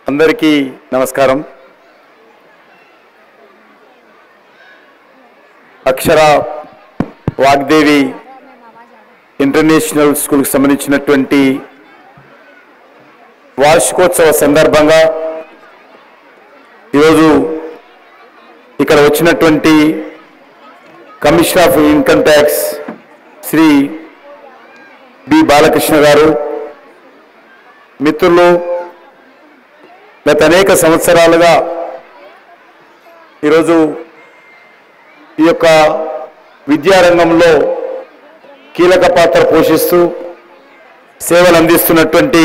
అందరికీ నమస్కారం అక్షర వాగ్దేవి ఇంటర్నేషనల్ స్కూల్కి సంబంధించినటువంటి వార్షికోత్సవ సందర్భంగా ఈరోజు ఇక్కడ వచ్చినటువంటి commissioner of income tax Shri B Balakrishna garu మిత్రులు గత అనేక సంవత్సరాలుగా ఈరోజు ఈ యొక్క విద్యారంగంలో కీలక పాత్ర పోషిస్తూ సేవలు అందిస్తున్నటువంటి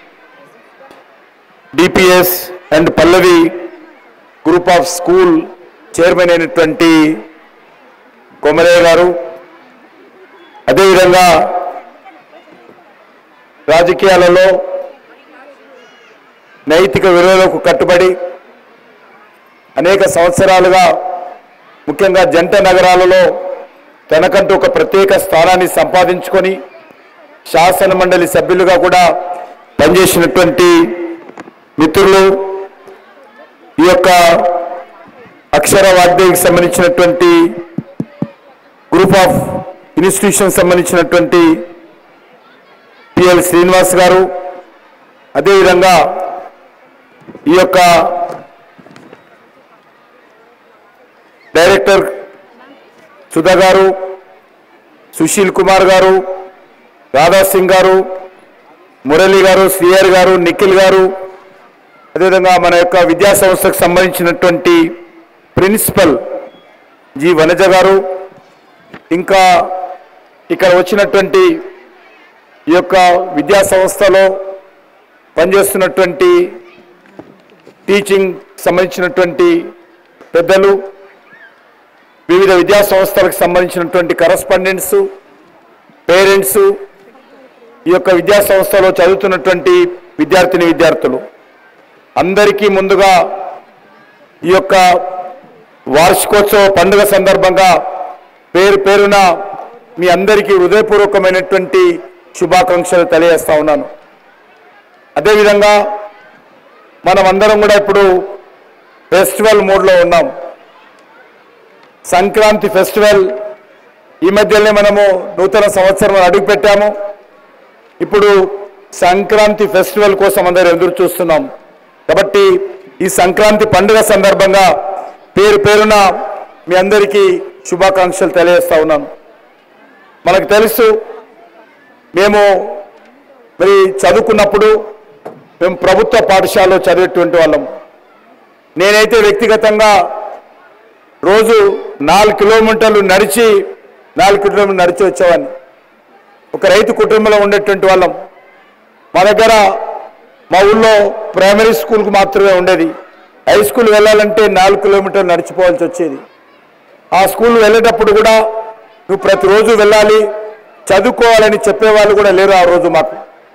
D P S and Pallavi group of school chairman అయినటువంటి కొమరయ్య గారు అదేవిధంగా రాజకీయాలలో నైతిక విలువలకు కట్టుబడి అనేక సంవత్సరాలుగా ముఖ్యంగా జంట నగరాలలో తనకంటూ ఒక ప్రత్యేక స్థానాన్ని సంపాదించుకొని శాసన మండలి సభ్యులుగా కూడా పనిచేసినటువంటి మిత్రులు ఈ యొక్క అక్షర వాగ్దేవికి సంబంధించినటువంటి గ్రూప్ ఆఫ్ ఇన్స్టిట్యూషన్ సంబంధించినటువంటి పిఎల్ శ్రీనివాస్ గారు అదేవిధంగా ఈ యొక్క డైరెక్టర్ సుధా గారు సుశీల్ కుమార్ గారు రాధా సింగ్ గారు మురళి గారు శ్రీయర్ గారు నిఖిల్ గారు అదేవిధంగా మన యొక్క విద్యా సంస్థకు సంబంధించినటువంటి ప్రిన్సిపల్ జి వనజ గారు ఇంకా ఇక్కడ వచ్చినటువంటి ఈ యొక్క విద్యా సంస్థలో పనిచేస్తున్నటువంటి టీచింగ్ సంబంధించినటువంటి పెద్దలు వివిధ విద్యా సంస్థలకు సంబంధించినటువంటి కరస్పాండెంట్స్ పేరెంట్స్ ఈ యొక్క విద్యా సంస్థలో చదువుతున్నటువంటి విద్యార్థిని విద్యార్థులు అందరికీ ముందుగా ఈ యొక్క వార్షికోత్సవ పండుగ సందర్భంగా పేరు పేరున మీ అందరికీ హృదయపూర్వకమైనటువంటి శుభాకాంక్షలు తెలియజేస్తా ఉన్నాను అదేవిధంగా మనం అందరం కూడా ఇప్పుడు ఫెస్టివల్ మోడ్లో ఉన్నాం సంక్రాంతి ఫెస్టివల్ ఈ మధ్యలోనే మనము నూతన సంవత్సరం అడుగు పెట్టాము ఇప్పుడు సంక్రాంతి ఫెస్టివల్ కోసం అందరూ ఎదురు చూస్తున్నాం కాబట్టి ఈ సంక్రాంతి పండుగ సందర్భంగా పేరు పేరున మీ అందరికీ శుభాకాంక్షలు తెలియజేస్తా ఉన్నాను మనకు తెలుసు మేము మరి చదువుకున్నప్పుడు మేము ప్రభుత్వ పాఠశాలలో చదివేటువంటి వాళ్ళం నేనైతే వ్యక్తిగతంగా రోజు నాలుగు కిలోమీటర్లు నడిచి నాలుగు కిలోమీటర్లు నడిచి వచ్చేవాడిని ఒక రైతు కుటుంబంలో ఉండేటువంటి వాళ్ళం మా దగ్గర మా ఊళ్ళో ప్రైమరీ స్కూల్కి మాత్రమే ఉండేది హై స్కూల్ వెళ్ళాలంటే నాలుగు కిలోమీటర్లు నడిచిపోవాల్సి వచ్చేది ఆ స్కూల్ వెళ్ళేటప్పుడు కూడా నువ్వు ప్రతిరోజు వెళ్ళాలి చదువుకోవాలని చెప్పేవాళ్ళు కూడా లేరు ఆ రోజు మాకు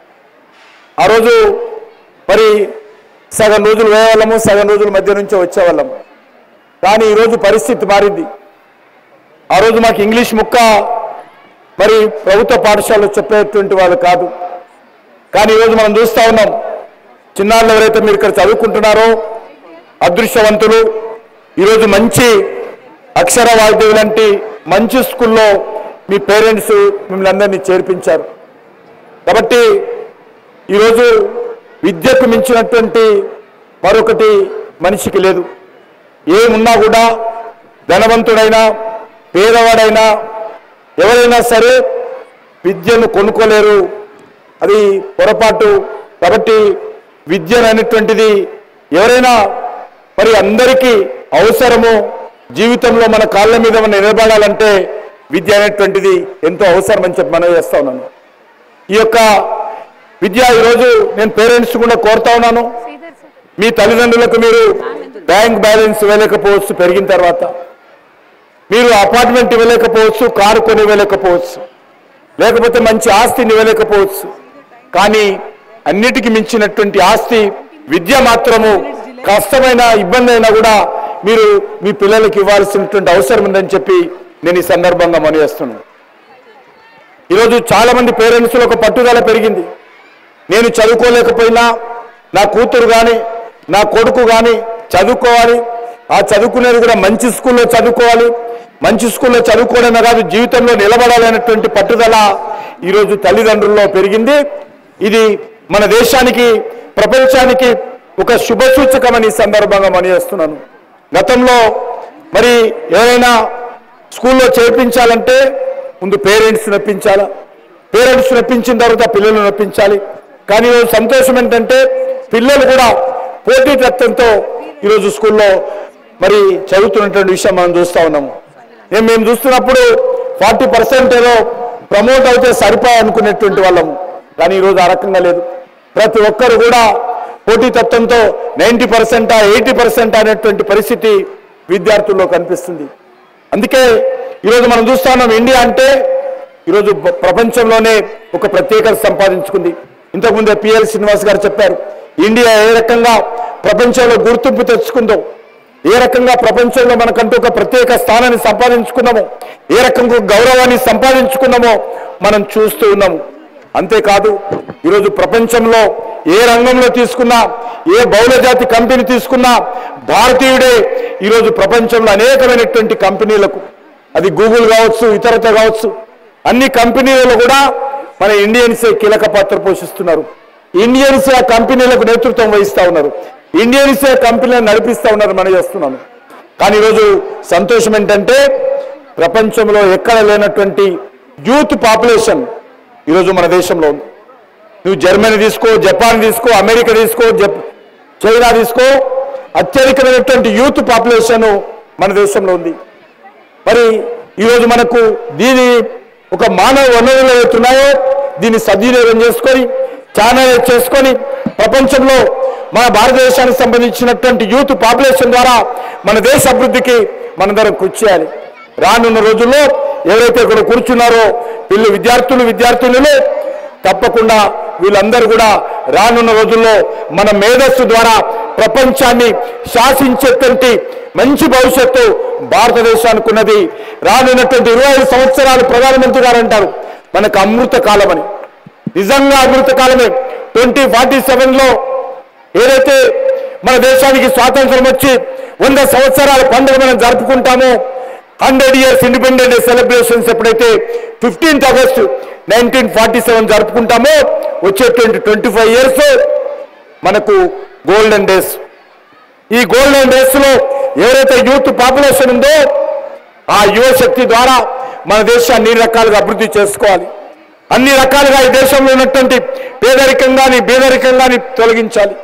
ఆ రోజు మరి సగం రోజులు వేయవాళ్ళము సగం రోజుల మధ్య నుంచే వచ్చేవాళ్ళము కానీ ఈరోజు పరిస్థితి మారింది ఆ రోజు మాకు ఇంగ్లీష్ ముక్క మరి ప్రభుత్వ పాఠశాలలో చెప్పేటువంటి వాళ్ళు కాదు కానీ ఈరోజు మనం చూస్తూ ఉన్నాం చిన్నాళ్ళు ఎవరైతే మీరు ఇక్కడ చదువుకుంటున్నారో అదృష్టవంతులు ఈరోజు మంచి అక్షర వాగ్దేవి లాంటి మంచి స్కూల్లో మీ పేరెంట్స్ మిమ్మల్ని అందరినీ చేర్పించారు కాబట్టి ఈరోజు విద్యకు మించినటువంటి మరొకటి మనిషికి లేదు ఏమున్నా కూడా ధనవంతుడైనా పేదవాడైనా ఎవరైనా సరే విద్యను కొనుక్కోలేరు అది పొరపాటు కాబట్టి విద్య అనేటువంటిది ఎవరైనా మరి అందరికీ అవసరము జీవితంలో మన కాళ్ళ మీద మనం నిలబడాలంటే విద్య అనేటువంటిది ఎంతో అవసరం అని చెప్పి మనం చేస్తా ఉన్నాను ఈ యొక్క విద్య ఈరోజు నేను పేరెంట్స్ కూడా కోరుతా ఉన్నాను మీ తల్లిదండ్రులకు మీరు బ్యాంక్ బ్యాలెన్స్ ఇవ్వలేకపోవచ్చు పెరిగిన తర్వాత మీరు అపార్ట్మెంట్ ఇవ్వలేకపోవచ్చు కారు కొని ఇవ్వలేకపోవచ్చు లేకపోతే మంచి ఆస్తిని ఇవ్వలేకపోవచ్చు కానీ అన్నిటికీ మించినటువంటి ఆస్తి విద్య మాత్రము కష్టమైన ఇబ్బంది అయినా కూడా మీరు మీ పిల్లలకి ఇవ్వాల్సినటువంటి అవసరం ఉందని చెప్పి నేను ఈ సందర్భంగా మనవేస్తున్నాను ఈరోజు చాలా మంది పేరెంట్స్లో ఒక పట్టుదల పెరిగింది నేను చదువుకోలేకపోయినా నా కూతురు కానీ నా కొడుకు కానీ చదువుకోవాలి ఆ చదువుకునేది కూడా మంచి స్కూల్లో చదువుకోవాలి మంచి స్కూల్లో చదువుకోవడమే కాదు జీవితంలో నిలబడాలనేటువంటి పట్టుదల ఈరోజు తల్లిదండ్రుల్లో పెరిగింది ఇది మన దేశానికి ప్రపంచానికి ఒక శుభ సూచకమని ఈ సందర్భంగా మనయేస్తున్నాను గతంలో మరి ఎవరైనా స్కూల్లో చేర్పించాలంటే ముందు పేరెంట్స్ నొప్పించాలా పేరెంట్స్ నొప్పించిన తర్వాత పిల్లలు నొప్పించాలి కానీ ఈరోజు సంతోషం ఏంటంటే పిల్లలు కూడా పోటీతత్వంతో ఈరోజు స్కూల్లో మరి చదువుతున్నటువంటి విషయం మనం చూస్తూ ఉన్నాము మేము మేము చూస్తున్నప్పుడు ఫార్టీ పర్సెంట్ ఏదో ప్రమోట్ అయితే సరిపోయి అనుకునేటువంటి వాళ్ళము కానీ ఈరోజు ఆ రకంగా లేదు ప్రతి ఒక్కరు కూడా పోటీతత్వంతో నైంటీ పర్సెంటా ఎయిటీ పర్సెంట్ అనేటువంటి పరిస్థితి విద్యార్థుల్లో కనిపిస్తుంది అందుకే ఈరోజు మనం చూస్తా ఉన్నాం ఇండియా అంటే ఈరోజు ప్ర- ప్రపంచంలోనే ఒక ప్రత్యేకత సంపాదించుకుంది ఇంతకుముందే పిఎల్ శ్రీనివాస్ గారు చెప్పారు ఇండియా ఏ రకంగా ప్రపంచంలో గుర్తింపు తెచ్చుకుందో ఏ రకంగా ప్రపంచంలో మనకంటూ ఒక ప్రత్యేక స్థానాన్ని సంపాదించుకున్నామో ఏ రకంగా గౌరవాన్ని సంపాదించుకున్నామో మనం చూస్తూ ఉన్నాము అంతేకాదు ఈరోజు ప్రపంచంలో ఏ రంగంలో తీసుకున్నా ఏ బహుళజాతి కంపెనీ తీసుకున్నా భారతీయుడే ఈరోజు ప్రపంచంలో అనేకమైనటువంటి కంపెనీలకు అది గూగుల్ కావచ్చు ఇతరత కావచ్చు అన్ని కంపెనీలలో కూడా మన ఇండియన్సే కీలక పాత్ర పోషిస్తున్నారు ఇండియన్సే ఆ కంపెనీలకు నేతృత్వం వహిస్తా ఉన్నారు ఇండియన్సే కంపెనీలను నడిపిస్తా ఉన్నారు మనం చేస్తున్నాను కానీ ఈరోజు సంతోషం ఏంటంటే ప్రపంచంలో ఎక్కడ లేనటువంటి యూత్ పాపులేషన్ ఈరోజు మన దేశంలో ఉంది నువ్వు జర్మనీ తీసుకో జపాన్ తీసుకో అమెరికా తీసుకో జప్ చైనా తీసుకో అత్యధికమైనటువంటి యూత్ పాపులేషన్ మన దేశంలో ఉంది మరి ఈరోజు మనకు దీని ఒక మానవ వనరులు ఏవైతున్నాయో దీన్ని సద్వినియోగం చేసుకొని ఛానల్ చేసుకొని ప్రపంచంలో మన భారతదేశానికి సంబంధించినటువంటి యూత్ పాపులేషన్ ద్వారా మన దేశ అభివృద్ధికి మనందరం కృషి చేయాలి రానున్న రోజుల్లో ఎవరైతే ఇక్కడ కూర్చున్నారో వీళ్ళు విద్యార్థులు విద్యార్థినులు తప్పకుండా వీళ్ళందరూ కూడా రానున్న రోజుల్లో మన మేధస్సు ద్వారా ప్రపంచాన్ని శాసించేటువంటి మంచి భవిష్యత్తు భారతదేశానికి ఉన్నది రానున్నటువంటి ఇరవై ఐదు సంవత్సరాలు ప్రధానమంత్రి గారు అంటారు మనకు అమృత కాలమని నిజంగా అమృత కాలమే ట్వంటీ ఫార్టీ సెవెన్లో ఏదైతే మన దేశానికి స్వాతంత్రం వచ్చి వంద సంవత్సరాల పండుగ మనం జరుపుకుంటామో hundred years independent day celebrations ఎప్పుడైతే fifteenth August nineteen forty seven జరుపుకుంటామో వచ్చేటువంటి ట్వంటీ ఫైవ్ ఇయర్స్ మనకు గోల్డెన్ డేస్ ఈ గోల్డెన్ డేస్ లో ఎవరైతే యూత్ పాపులేషన్ ఉందో ఆ యువశక్తి ద్వారా మన దేశాన్ని అన్ని రకాలుగా అభివృద్ధి చేసుకోవాలి అన్ని రకాలుగా ఈ దేశంలో ఉన్నటువంటి పేదరికం కానీ బేదరికం కానీ తొలగించాలి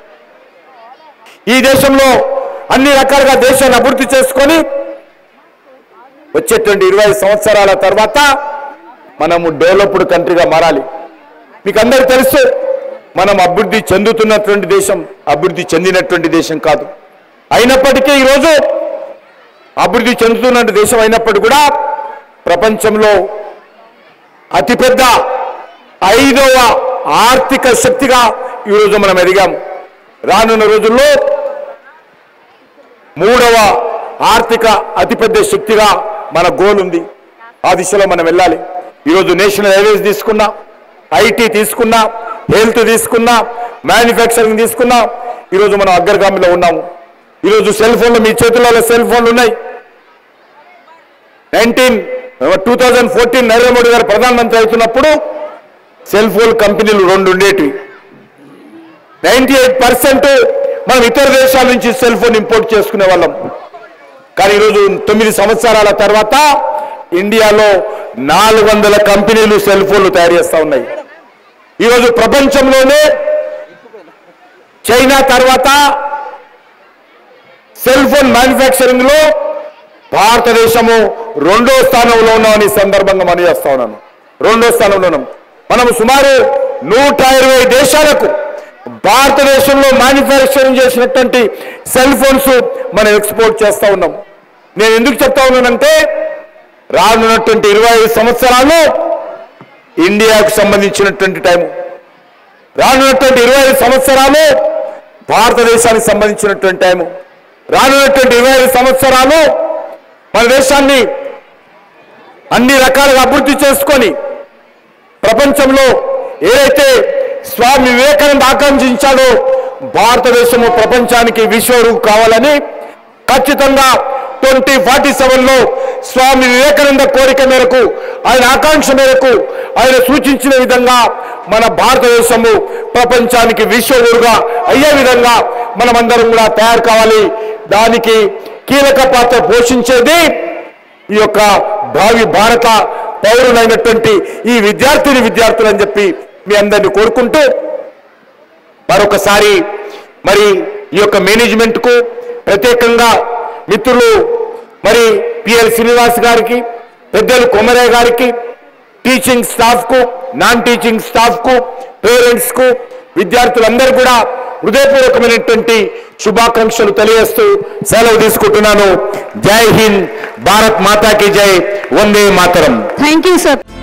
ఈ దేశంలో అన్ని రకాలుగా దేశాన్ని అభివృద్ధి చేసుకొని వచ్చేటువంటి ఇరవై సంవత్సరాల తర్వాత మనము డెవలప్డ్ కంట్రీగా మారాలి మీకు అందరికీ తెలుసు మనం అభివృద్ధి చెందుతున్నటువంటి దేశం అభివృద్ధి చెందినటువంటి దేశం కాదు అయినప్పటికీ ఈరోజు అభివృద్ధి చెందుతున్న దేశం అయినప్పటికీ కూడా ప్రపంచంలో అతిపెద్ద ఐదవ ఆర్థిక శక్తిగా ఈరోజు మనం ఎదిగాం రానున్న రోజుల్లో మూడవ ఆర్థిక అతిపెద్ద శక్తిగా మన గోల్ ఉంది ఆ దిశలో మనం వెళ్ళాలి ఈరోజు నేషనల్ హైవేస్ తీసుకున్నా ఐటీ తీసుకున్నా హెల్త్ తీసుకున్నా మ్యానుఫ్యాక్చరింగ్ తీసుకున్నా ఈరోజు మనం అగ్రగామిలో ఉన్నాము ఈరోజు సెల్ ఫోన్లు మీ చేతులలో సెల్ ఫోన్లు ఉన్నాయి nineteen two thousand fourteen Narendra Modi గారు ప్రధానమంత్రి అవుతున్నప్పుడు సెల్ ఫోన్ కంపెనీలు రెండు ఉండేటివి నైన్టీ ఎయిట్ పర్సెంట్ మనం ఇతర దేశాల నుంచి సెల్ ఫోన్ ఇంపోర్ట్ చేసుకునే వాళ్ళం కానీ ఈరోజు తొమ్మిది సంవత్సరాల తర్వాత ఇండియాలో నాలుగు వందల కంపెనీలు సెల్ ఫోన్లు తయారు చేస్తా ఉన్నాయి ఈరోజు ప్రపంచంలోనే చైనా తర్వాత సెల్ ఫోన్ మ్యానుఫ్యాక్చరింగ్ లో భారతదేశము రెండో స్థానంలో ఉన్నామని ఈ సందర్భంగా మనం చేస్తా ఉన్నాను రెండో స్థానంలో ఉన్నాం మనం సుమారు నూట ఇరవై దేశాలకు భారతదేశంలో మ్యానుఫ్యాక్చరింగ్ చేసినటువంటి సెల్ ఫోన్స్ మనం ఎక్స్పోర్ట్ చేస్తా ఉన్నాం నేను ఎందుకు చెప్తా ఉన్నానంటే రానున్నటువంటి ఇరవై ఐదు సంవత్సరాలు ఇండియాకు సంబంధించినటువంటి టైం రానున్నటువంటి ఇరవై ఐదు సంవత్సరాలు భారతదేశానికి సంబంధించినటువంటి టైము రానున్నటువంటి ఇరవై ఐదు సంవత్సరాలు మన దేశాన్ని అన్ని రకాలుగా అభివృద్ధి చేసుకొని ప్రపంచంలో ఏదైతే స్వామి వివేకానంద ఆకాంక్షించాడో భారతదేశము ప్రపంచానికి విశ్వరు కావాలని ఖచ్చితంగా ట్వంటీ ఫార్టీ సెవెన్లో స్వామి వివేకానంద కోరిక మేరకు ఆయన ఆకాంక్ష మేరకు ఆయన సూచించిన విధంగా మన భారతదేశము ప్రపంచానికి విశ్వగురుగా అయ్యే విధంగా మనమందరం కూడా తయారు కావాలి దానికి కీలక పాత్ర పోషించేది ఈ యొక్క భావి భారత పౌరులైనటువంటి ఈ విద్యార్థిని విద్యార్థులు అని చెప్పి మీ అందరిని కోరుకుంటూ మరొకసారి మరి ఈ యొక్క మేనేజ్మెంట్ కు ప్రత్యేకంగా మిత్రులు మరి పిఎల్ శ్రీనివాస్ గారికి పెద్దలు కొమరయ్య గారికి టీచింగ్ స్టాఫ్ కు నాన్ టీచింగ్ స్టాఫ్ కు పేరెంట్స్ కు విద్యార్థులందరూ కూడా హృదయపూర్వకమైనటువంటి శుభాకాంక్షలు తెలియజేస్తూ సెలవు తీసుకుంటున్నాను జై హింద్ భారత్ మాతాకి జై వందే మాతరం థ్యాంక్ యూ సార్